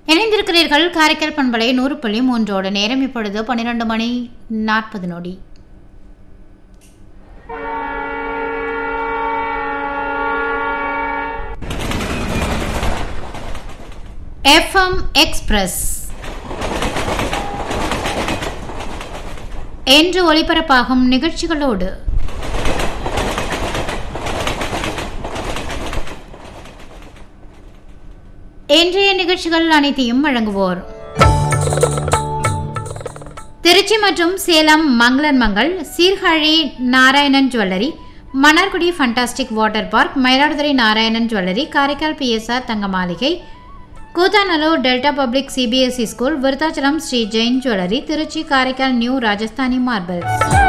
இணைந்திருக்கிறீர்கள் காரைக்கால் பண்பலை நூறு புள்ளி மூன்றோடு நேரம் இப்பொழுது பன்னிரண்டு மணி நாற்பது நொடி எஃப்எம் எக்ஸ்பிரஸ் என்று ஒளிபரப்பாகும் நிகழ்ச்சிகளோடு இன்றைய நிகழ்ச்சிகள் அனைத்தையும் வழங்குவோர் திருச்சி மற்றும் சேலம் மங்களன் மங்கள் Sirkazhi Narayanan Jewellery Mannargudi Fantastic Water Park Mayiladuthurai Narayanan Jewellery Karaikal PSR தங்க மாளிகை Koothanallur Delta Public CBSE School Virudhachalam Shri Jain Jewellery Trichy Karaikal New Rajasthani marbles